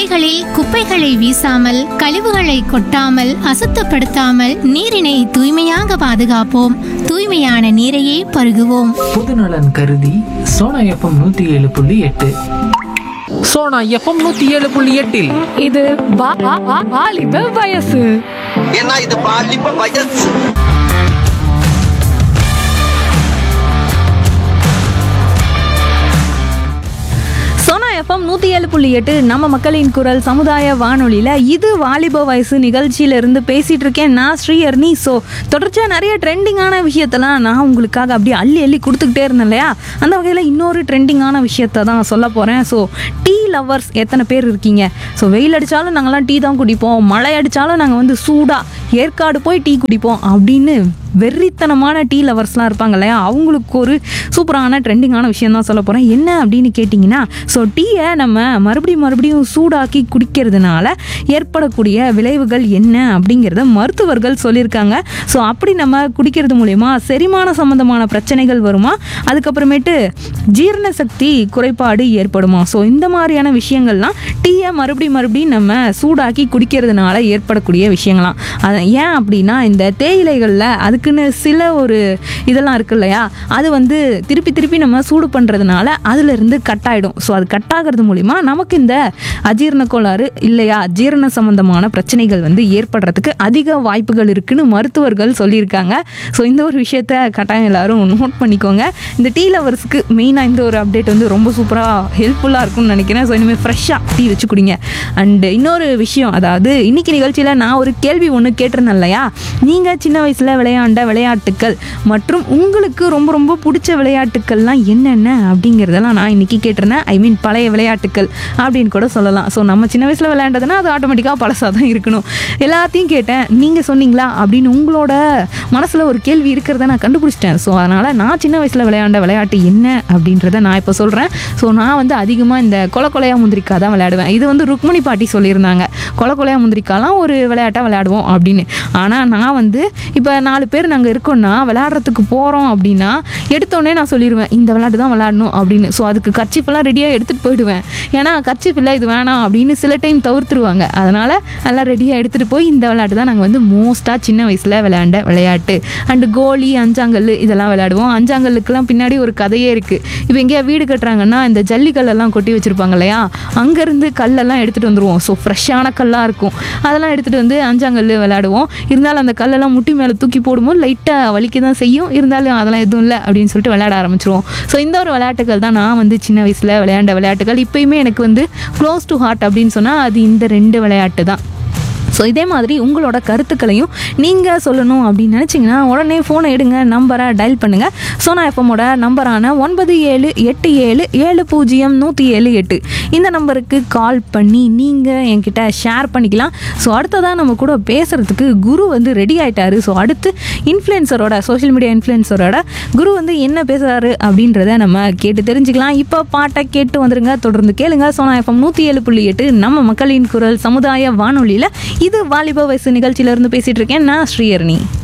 சாலைகளில் குப்பைகளை வீசாமல் கழிவுகளை கொட்டாமல் அசுத்தப்படுத்தாமல் நீரினை தூய்மையாக பாதுகாப்போம் தூய்மையான நீரையே பருகுவோம் பொதுநலன் கருதி சோனா எஃப்எம் நூத்தி ஏழு புள்ளி எட்டு சோனா எஃப்எம் நூத்தி ஏழு புள்ளி எட்டில் இது வா- வா- வா- வாலிப வயசு ஏன்னா இது பாலிப்ப வயசு சோனா எஃப்எம் நூற்றி ஏழு புள்ளி எட்டு நம்ம மக்களின் குரல் சமுதாய வானொலியில் இது வாலிப வயசு நிகழ்ச்சியில இருந்து பேசிட்டு இருக்கேன் நான் ஸ்ரீஹர்னி ஸோ தொடர்ச்சியாக நிறைய ட்ரெண்டிங்கான விஷயத்தெல்லாம் நான் உங்களுக்காக அப்படியே அள்ளி அள்ளி கொடுத்துக்கிட்டே இருந்தேன் இல்லையா அந்த வகையில் இன்னொரு ட்ரெண்டிங்கான விஷயத்த தான் சொல்ல போகிறேன் ஸோ டீ லவர்ஸ் எத்தனை பேர் இருக்கீங்க ஸோ வெயில் அடித்தாலும் நாங்கள்லாம் டீ தான் குடிப்போம் மழை அடித்தாலும் நாங்கள் வந்து சூடாக ஏற்காடு போய் டீ குடிப்போம் அப்படின்னு வெறித்தனமான டீ லவர்ஸ்லாம் இருப்பாங்க இல்லையா அவங்களுக்கு ஒரு சூப்பரான ட்ரெண்டிங்கான விஷயம் தான் சொல்ல போகிறேன் என்ன அப்படின்னு கேட்டிங்கன்னா ஸோ டீயை நம்ம மறுபடியும் மறுபடியும் சூடாக்கி குடிக்கிறதுனால ஏற்படக்கூடிய விளைவுகள் என்ன அப்படிங்கிறத மருத்துவர்கள் சொல்லியிருக்காங்க ஸோ அப்படி நம்ம குடிக்கிறது மூலயமா செரிமான சம்மந்தமான பிரச்சனைகள் வருமா அதுக்கப்புறமேட்டு ஜீரண சக்தி குறைபாடு ஏற்படுமா ஸோ இந்த மாதிரியான விஷயங்கள்லாம் டீயை மறுபடியும் மறுபடியும் நம்ம சூடாக்கி குடிக்கிறதுனால ஏற்படக்கூடிய விஷயங்களாம் அது ஏன் அப்படின்னா இந்த தேயிலைகளில் அதுக்குன்னு சில ஒரு இதெல்லாம் இருக்கு இல்லையா அது வந்து திருப்பி திருப்பி நம்ம சூடு பண்ணுறதுனால அதுலேருந்து கட் ஆகிடும் ஸோ அது கட் ஆகிறது மூலிமா நமக்கு இந்த அஜீரண கோளாறு இல்லையா ஜீரண சம்பந்தமான பிரச்சனைகள் வந்து ஏற்படுறதுக்கு அதிக வாய்ப்புகள் இருக்குன்னு மருத்துவர்கள் சொல்லியிருக்காங்க ஸோ இந்த ஒரு விஷயத்த கட்டாயம் எல்லாரும் நோட் பண்ணிக்கோங்க இந்த டீ லவர்ஸ்க்கு மெயினாக இந்த ஒரு அப்டேட் வந்து ரொம்ப சூப்பராக ஹெல்ப்ஃபுல்லாக இருக்கும்னு நினைக்கிறேன் ஸோ இனிமேல் ஃப்ரெஷ்ஷாக டீ வச்சு குடிங்க அண்டு இன்னொரு விஷயம் அதாவது இன்னைக்கு நிகழ்ச்சியில் நான் ஒரு கேள்வி ஒன்று கேட்டிருந்தேன் இல்லையா நீங்கள் சின்ன வயசில் விளையாண்ட விளையாட்டுக்கள் மற்றும் உங்களுக்கு ரொம்ப ரொம்ப பிடிச்ச விளையாட்டுக்கள்லாம் என்னென்ன அப்படிங்கிறதெல்லாம் நான் இன்னைக்கு கேட்டிருந்தேன் ஐ மீன் பழைய விளையாட்டுக்கள் அப்படின்னு கூட சொல்லலாம் ஸோ நம்ம சின்ன வயசில் விளையாண்டதுன்னா அது ஆட்டோமேட்டிக்காக பழசாக தான் இருக்கணும் எல்லாத்தையும் கேட்டேன் நீங்கள் சொன்னீங்களா அப்படின்னு உங்களோட மனசில் ஒரு கேள்வி இருக்கிறத நான் கண்டுபிடிச்சிட்டேன் ஸோ அதனால் நான் சின்ன வயசில் விளையாண்ட விளையாட்டு என்ன அப்படின்றத நான் இப்போ சொல்கிறேன் ஸோ நான் வந்து அதிகமாக இந்த கொலை கொலையா முந்திரிக்கா தான் விளையாடுவேன் இது வந்து ருக்மணி பாட்டி சொல்லியிருந்தாங்க கொலை கொலையா முந்திரிக்காலாம் ஒரு விளையாட்டாக விளையாடுவோம் அப்படின்னு ஆனால் நான் வந்து இப்போ நாலு பேர் நாங்கள் இருக்கோம்னா விளையாடுறதுக்கு போகிறோம் அப்படின்னா எடுத்தோடனே நான் சொல்லிடுவேன் இந்த விளையாட்டு தான் விளையாடணும் அப்படின்னு ஸோ அதுக்கு கர்ச்சிப்பெல்லாம் ரெடியாக எடுத்துகிட்டு போயிடுவேன் ஏன்னா கர்ச்சிப் இல்லை இது வேணாம் அப்படின்னு சில டைம் தவிர்த்துருவாங்க அதனால் எல்லாம் ரெடியாக எடுத்துகிட்டு போய் இந்த விளையாட்டு தான் நாங்கள் வந்து மோஸ்ட்டாக சின்ன வயசில் விளையாண்ட விளையாட்டு அண்டு கோலி அஞ்சாங்கல் இதெல்லாம் விளையாடுவோம் அஞ்சாங்கல்லுக்கெல்லாம் பின்னாடி ஒரு கதையே இருக்குது இப்போ எங்கேயா வீடு கட்டுறாங்கன்னா இந்த ஜல்லிக்கல்லெல்லாம் கொட்டி வச்சுருப்பாங்க இல்லையா அங்கேருந்து கல்லெல்லாம் எடுத்துகிட்டு வந்துருவோம் ஸோ ஃப்ரெஷ்ஷான கல்லாக இருக்கும் அதெல்லாம் எடுத்துகிட்டு வந்து அஞ்சாங்கல் விளையாடுவோம் இருந்தாலும் அந்த கல்லெல்லாம் முட்டி மேலே தூக்கி போடும்போது லைட்டாக வலிக்க தான் செய்யும் இருந்தாலும் அதெல்லாம் எதுவும் இல்லை அப்படின்னு சொல்லிட்டு விளையாட ஆரம்பிச்சிருவோம் ஸோ இந்த ஒரு விளையாட்டுகள் தான் நான் வந்து சின்ன வயசில் விளையாண்ட விளையாட்டுகள் இப்போயுமே எனக்கு வந்து க்ளோஸ் டு ஹார்ட் அப்படின்னு சொன்னால் அது இந்த ரெண்டு விளையாட்டு தான் ஸோ இதே மாதிரி உங்களோட கருத்துக்களையும் நீங்கள் சொல்லணும் அப்படின்னு நினச்சிங்கன்னா உடனே ஃபோனை எடுங்க நம்பரை டயல் பண்ணுங்கள் சோனா எஃப்எம்மோட நம்பரான ஒன்பது ஏழு எட்டு ஏழு ஏழு பூஜ்ஜியம் நூற்றி ஏழு எட்டு இந்த நம்பருக்கு கால் பண்ணி நீங்கள் என்கிட்ட ஷேர் பண்ணிக்கலாம் ஸோ அடுத்ததாக நம்ம கூட பேசுகிறதுக்கு குரு வந்து ரெடி ஆயிட்டாரு ஸோ அடுத்து இன்ஃப்ளூயன்சரோட சோஷியல் மீடியா இன்ஃப்ளூயன்சரோட குரு வந்து என்ன பேசுகிறாரு அப்படின்றத நம்ம கேட்டு தெரிஞ்சுக்கலாம் இப்போ பாட்டை கேட்டு வந்துருங்க தொடர்ந்து கேளுங்க சோனா எஃப்எம் நூற்றி ஏழு புள்ளி எட்டு நம்ம மக்களின் குரல் சமுதாய வானொலியில் இது வாலிப வயசு நிகழ்ச்சியிலேருந்து பேசிகிட்டு இருக்கேன் நான் ஸ்ரீயர்ணி